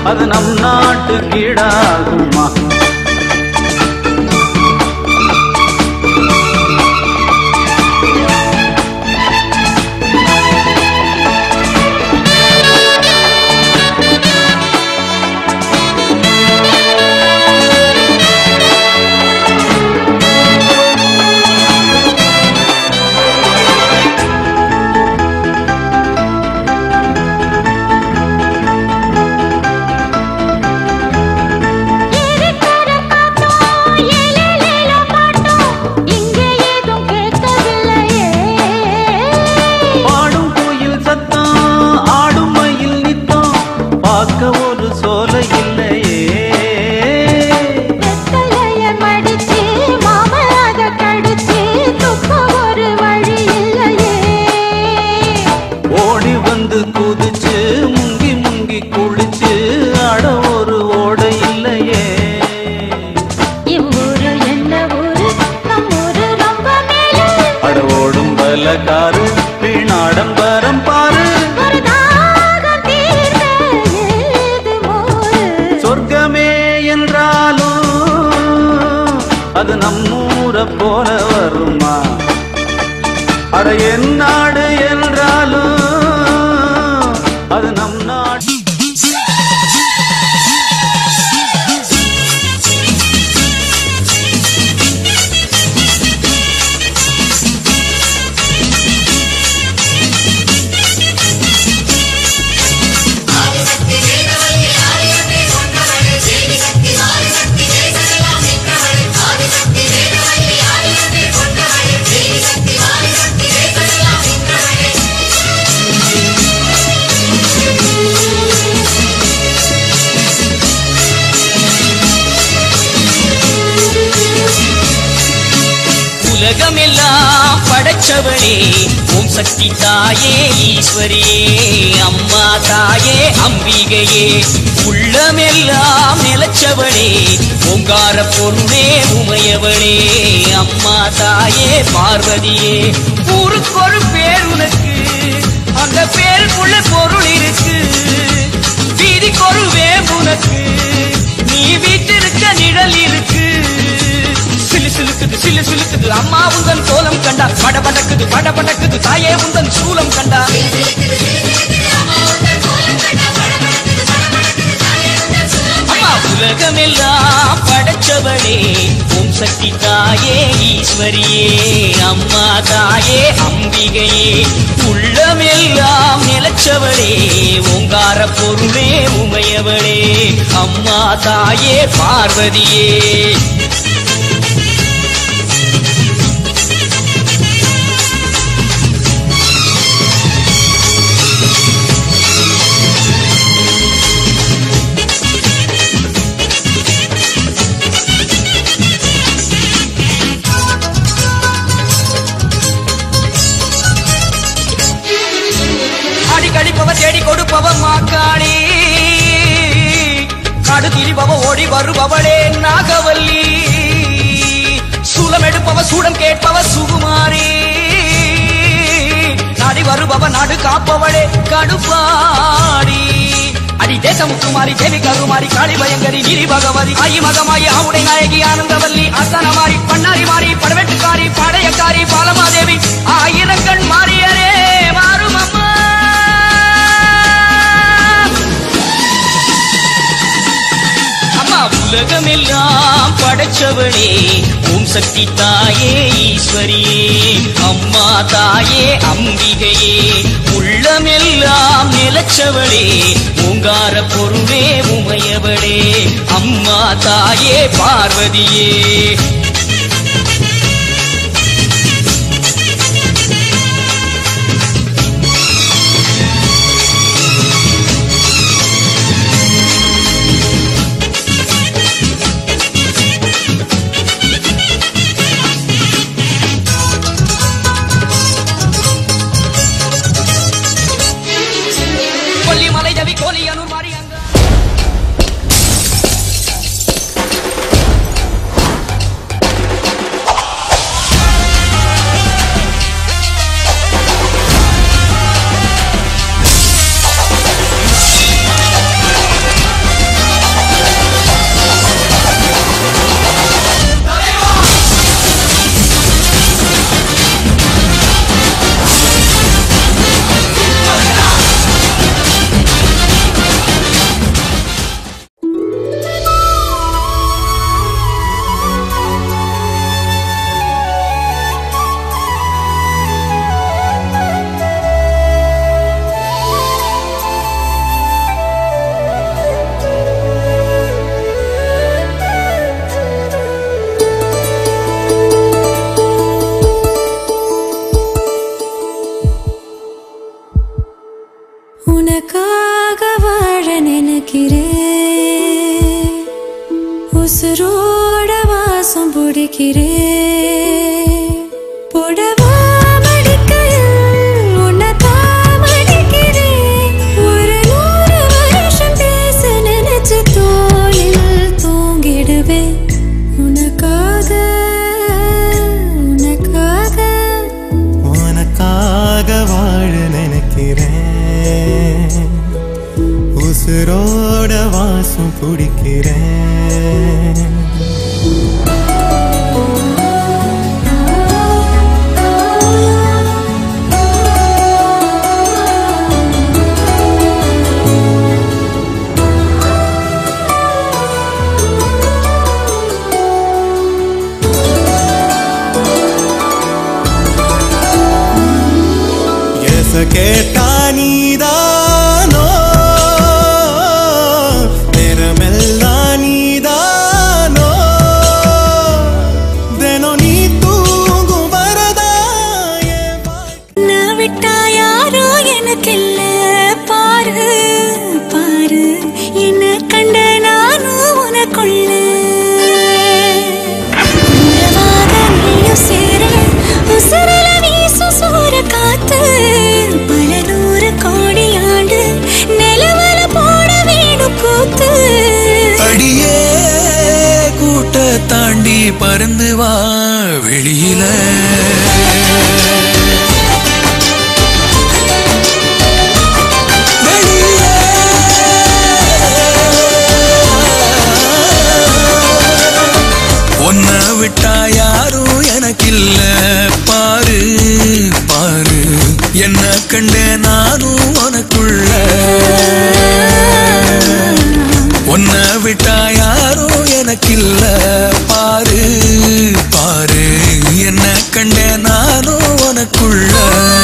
அது நம் நாட்டு கீழாகுமா இருக்கிற காட்டும் ஏலேலேலோ பாட்டும் இங்கே ஏதும் கேட்கவில்லையே பாடும் கோயில் சத்தம் ஆடும் மயில் நித்தம் பார்க்க ஒரு சோலை இல்லையே வெத்தலைய மடிச்சு மாம அத கடிச்சு துப்ப ஒரு வழி இல்லையே ஓடி வந்து குதிச்சு முங்கி முங்கி குளிச்சு அட ஒரு ஓடை இல்லையே இவ்வூரு என்ன ஊரு நம் ஊரு ரொம்ப மேலே அட ஓடும் பலகாரு வீணாடம்பரம் பாரு ஒரு தாகம் தீர்ந்த ஏது மோரு சொர்க்கமே என்றாலும் அது நம்மூரை போல வருமா அட என் நாடு என்றாலும் அது நம் நாடு உலகமெல்லாம் படைச்சவளே ஓம் சக்தி தாயே ஈஸ்வரியே அம்மா தாயே அம்பிகையே உள்ளமெல்லாம் நிலச்சவளே ஓங்கார பொருளே உமையவளே அம்மா தாயே பார்வதியே ஊருக்கொரு பேர் உனக்கு அந்த பேருக்குள்ள பொருள் இருக்கு வீதிக்கொரு வேம்புனக்கு நீ வீட்டிருக்க நிழல் இருக்கு சிலு சிலுக்குது சிலு சிலுக்குது அம்மா உந்தன் கோலம் கண்டா பட படக்குது பட படக்குது தாயே உந்தன் சூலம் கண்டா அம்மா உலகமெல்லாம் படைச்சவளே ஓம் சக்தி தாயே ஈஸ்வரியே அம்மா தாயே அம்பிகையே உள்ளமெல்லாம் நிலச்சவளே ஓங்கார பொருளே உமையவளே அம்மா தாயே பார்வதியே அடி கடிப்பவ தேடி கொடுப்பவ மாக்காளி காடு திரிபவ ஓடி வருபவளே நாகவல்லி சூலம் எடுப்பவ சூடம் கேட்பவ சுகுமாரி நாடி வருபவ நாடு காப்பவளே கடுப்பாடி அடி தேசமுத்துமாரி தேவி கருமாரி காளி பயங்கரி நீரி பகவதி ஆயி மகமாயி ஆவுடை நாயகி ஆனந்தவல்லி அசனமாரி பண்ணாரி மாறி படவெட்டுக்காரி படையக்காரி பாலமாதேவி ஆயிரங்கண் மாறியரே மாறும் அம்மா அம்மா உலகமெல்லாம் படைச்சவளே ஓம் சக்தி தாயே ஈஸ்வரியே அம்மா தாயே அம்பிகையே உள்ளமெல்லாம் நிலச்சவளே ஓங்கார பொருளே உமையவளே அம்மா தாயே பார்வதியே கொல்லிமலை ஜவி கோலியனூர் மாறி அங்க நினைக்கிறேன் உசுரோட வாசம் பிடிக்கிறேன் புடவா மடிக்கையில் உன்னைத்தான் மடிக்கிறேன். ஒரு நூறு வருஷம் பேச நினைச்சு தோளில் தூங்கிடுவேன். உனக்காக, உனக்காக உனக்காக வாழ நினைக்கிறேன் உசுரோட வாசம் பிடிக்கிறேன் எச கேட்டா நீதானோ நேரமெல்லாம் நீதானோ தினம் நீ தூங்கும் வரதா என் வாழ்க்கை நான் விட்டா யாரோ எனக்கு இல்ல பாரு பாரு என்ன கண்ட நானும் உனக்குள்ள உறவாக நீயும் சேர உசுரல வீசும் சூற காத்து பல நூறு கோடி ஆண்டு நிலவல போட வேணும் கூத்து அடியே கூட்ட தாண்டி பறந்து வா வெளியில உன்னை விட்டா யாரும் எனக்கில்ல பாரு பாரு என்ன கண்ட நானும் உனக்குள்ள உன்னை விட்டா யாரும் எனக்கில்ல பாரு பாரு என்ன கண்ட நானும் உனக்குள்ள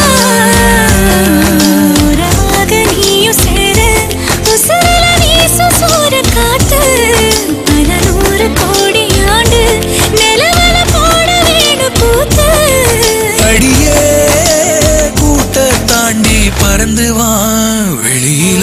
உறவாக நீயும் சேர உசுரல வீசும் சூற காத்து பல நூறு கோடி ஆண்டு நிலவல போட வேணும் கூத்து அடியே கூட்ட தாண்டி பறந்து வா வெளியில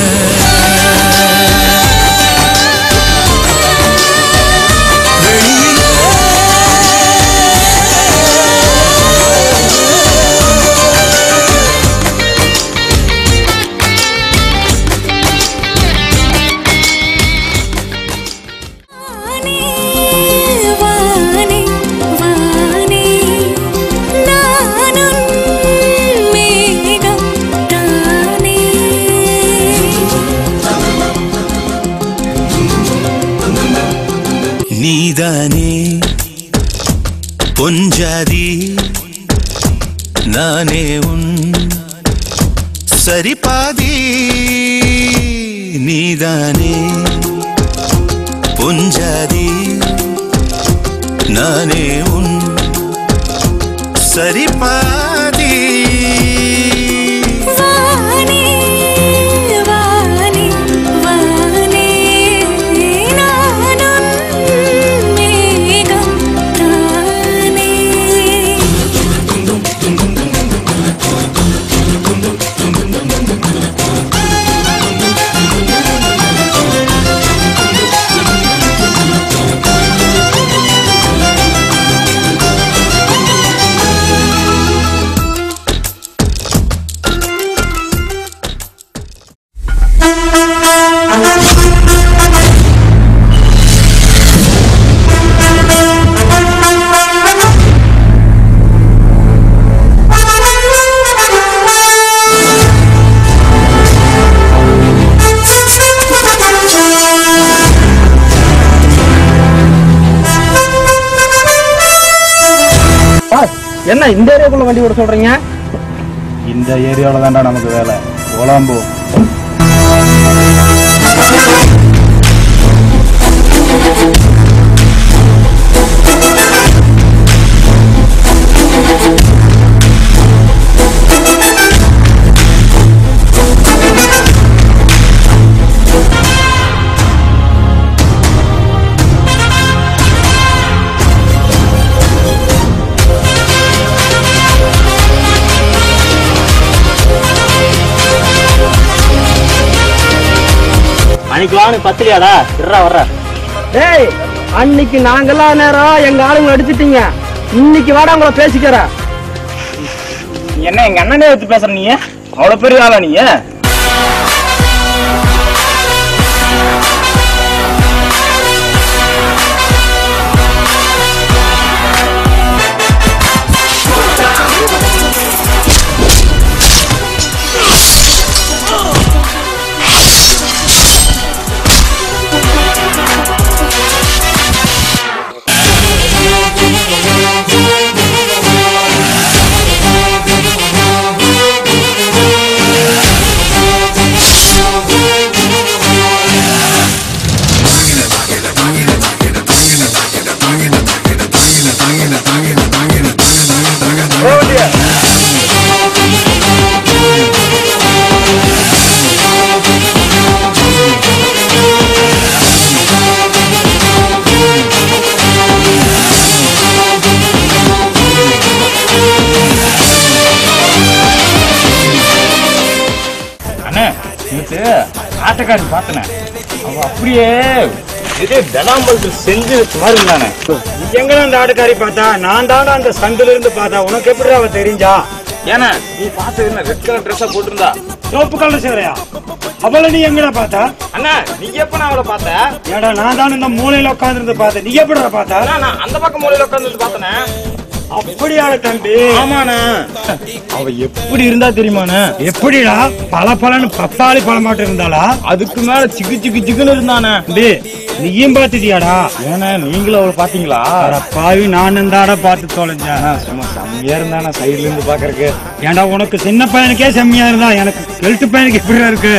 வானே வானே வானே நானும் மேகம் தானே நீதானே பொஞ்சாதி நானே உன் சரிபாதி நீதானே பொஞ்சாதி நானே உன் சரிபாதி வானே வானே வானே நானும் மேகம் தானே என்ன இந்த ஏரியாக்குள்ள வண்டி ஓட சொல்றீங்க இந்த ஏரியாவில் தான்டா நமக்கு வேலை கோலாம்பூ ஆ பண்ணிக்கலாம்னு பத்திரியாடா இருறா வர்ற டேய் அன்னைக்கு நாங்கெல்லாம் நேரம் எங்க ஆளுங்களை அடிச்சிட்டீங்க இன்னைக்கு வாடா உங்களை பேசிக்கிறேன் என்ன எங்க அண்ணனே எடுத்து பேசுற நீ அவ்வளவு பெரிய ஆளா நீ அண்ணே நேத்து ஆட்டக்காரி பார்த்தனே அவ அப்படியே இதே தடாம்பலத்து செஞ்சு வச்ச மாதிரி இருந்தானே எங்க அந்த ஆட்டுக்காரி பார்த்தா நான் தானே அந்த சந்துல இருந்து பார்த்தா உனக்கு எப்படி அவ தெரிஞ்சா ஏன்னா நீ பார்த்து என்ன ரெட் கலர் ட்ரெஸ்ஸா போட்டிருந்தா சோப்பு கலர் சேரையா அவளை நீ எங்கடா பார்த்தா அண்ணா நீ எப்ப நான் அவளை பார்த்த ஏடா நான் தான் இந்த மூலையில உட்கார்ந்து இருந்து பார்த்தேன் நீ எப்படிடா பார்த்தா அண்ணா, நான் அந்த பக்கம் மூலையில உட்கார்ந்து பார்த்தனே அப்படியாட தம்பி ஆமாண்ணா அவ எப்படி இருந்தா தெரியுமாண்ணே எப்படிடா பல பலன்னு பப்பாளி பழமாட்டம் இருந்தாளா அதுக்கு மேல சிக்கு சிக்கு சிக்குன்னு இருந்தானே டேய் நீயும் பார்த்துட்டியாடா ஏன்னா நீங்களும் அவளை பாத்தீங்களா அட பாவி நானும் தாடா பார்த்து தொலைஞ்சேன் சும்மா செம்மையா இருந்தானே சைடுல இருந்து பாக்குறதுக்கு ஏன்டா உனக்கு சின்ன பையனுக்கே செம்மையா இருந்தா எனக்கு கெழுத்து பையனுக்கு எப்படிடா இருக்கு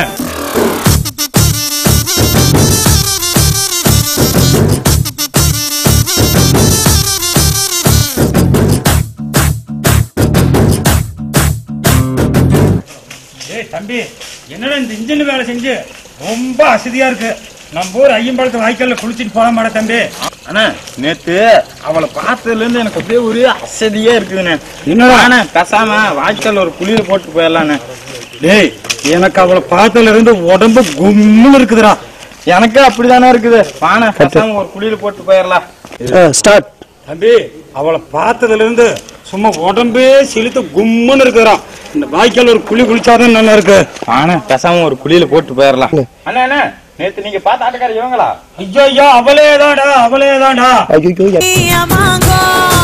ஏய் தம்பி என்னடா இந்த இன்ஜின் வேலை செஞ்சு ரொம்ப அசதியா இருக்கு நம்ம ஊர் ஐயம்பாளத்து வாய்க்கால்ல குளிச்சிட்டு போலாம் மாட தம்பி அண்ணா நேத்து அவளை பார்த்ததுல இருந்து எனக்கு அப்படியே ஒரு அசதியா இருக்குதுண்ணே என்னடா? அண்ணா பேசாம வாய்க்கால் ஒரு குளியல போட்டு போயிடலாண்ணே டேய் எனக்கு அவளை பார்த்ததுல இருந்து உடம்பு கும்முன்னு இருக்குதுடா எனக்கு அப்படிதானே இருக்குது வாண்ணே பேசாம ஒரு குளியல போட்டு போயிடலாம் ஸ்டார்ட் தம்பி அவளை பார்த்ததுல இருந்து சும்மா உடம்பே சிலுத்து கும்முன்னு இருக்குதுடா இந்த வாய்க்கால் ஒரு குழி குளிச்சாதான் நல்லா இருக்கு வாண்ணே பேசாம ஒரு குளியல போட்டு போயிடலாம் அண்ணா அண்ணா நேத்து நீங்க பார்த்த ஆட்டக்கார இவங்களா ஐயோ ஐயோ அவளே தான்டா அவளே தான்டா ஐயோ Amango,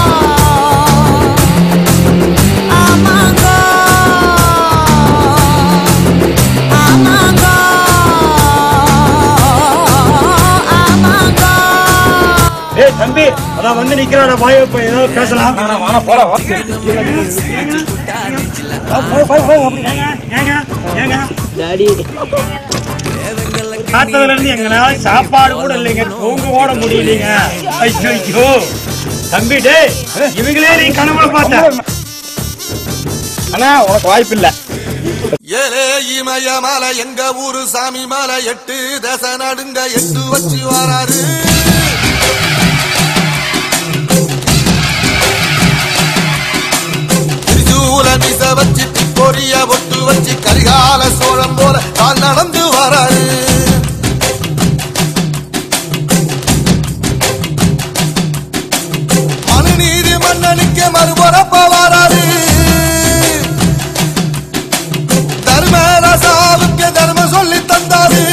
amango, amango, amango. ஏய் தம்பி அதான் வந்து நிக்கிறாடா வாய போய் ஏதாவது பேசலாம் வாண்ணா போலாம் வா. போ, போ, போ, அப்படி ஏங்க, ஏங்க, ஏங்க. பார்த்ததுல இருந்து எங்கனால சாப்பாடு கூட இல்லைங்க தூங்க கூட முடியலைங்க ஐயோ ஐயோ தம்பி டேய் இவங்களே நீ கனவுல பார்த்த அண்ணா உனக்கு வாய்ப்பு இல்ல ஏலே இமய மலை எங்க ஊரு சாமி மலை எட்டு தசை நடுங்க எட்டு வச்சு வராரு திரிசூல மிச வச்சு பொரிய ஒட்டு வச்சு கரிகால சோழம் போல கால் நடந்து வராரு மனுநீதி மன்னனுக்கு மறுபுறப்ப வராரு தர்மராசாவுக்கு தர்மம் சொல்லி தந்தாரு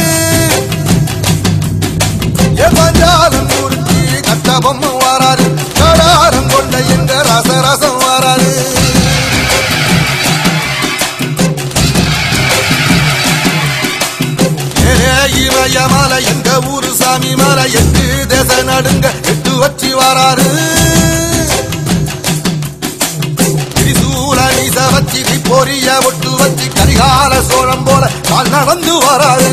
ஏ பஞ்சாலம் குறிச்சி கட்டபம் வராரு கடாரம் கொண்ட எங்க ரசரசம் வராரு ஏ இமய மலை எங்க ஊரு சாமி மலை எட்டு தேச நடுங்க எட்டு வச்சு வராரு திரிசூல நீச வச்சு பொரிய ஒட்டு வச்சு கரிகால சோழம் போல கால் நடந்து வராரு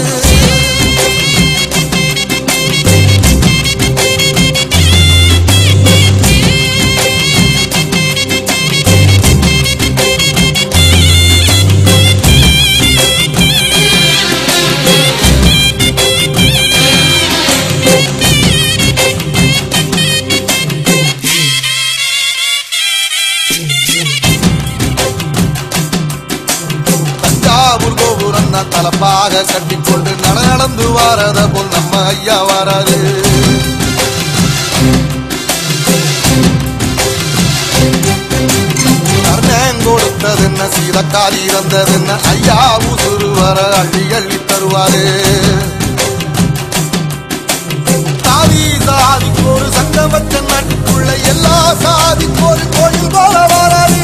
தஞ்சாவூர் கோபுரம் தான் தலப்பாக கட்டிக்கொண்டு வரத போல் நம்ம ஐயா வராது கர்ணன் கொடுத்தது என்ன சீதக்காரி இறந்தது என்ன ஐயா உசுறு வர அள்ளி அள்ளி தருவாரு சாதி சாதிக்கு ஒரு சங்கம் வச்ச நாட்டுக்குள்ள எல்லா சாதிக்கு ஒரு கோயில் போல வராது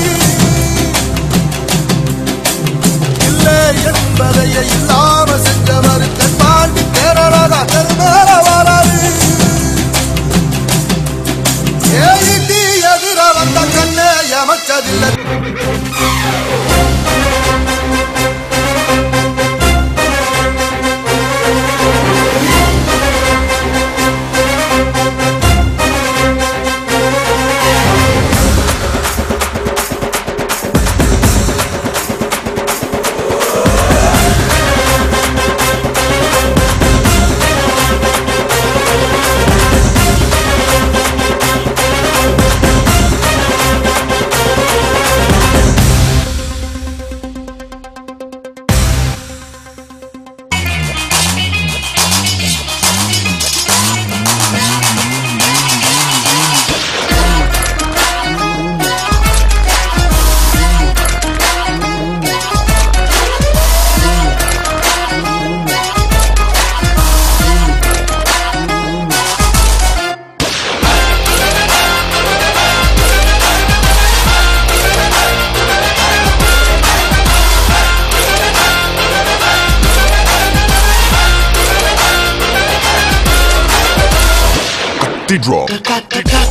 இல்லை என்பதையே இல்லாம செஞ்சவர் கண்பாண்டி தேரராக கருமேற வராது ஏறிட்டி எதிர வந்த கண்ணே எமச்சதில்லை drop.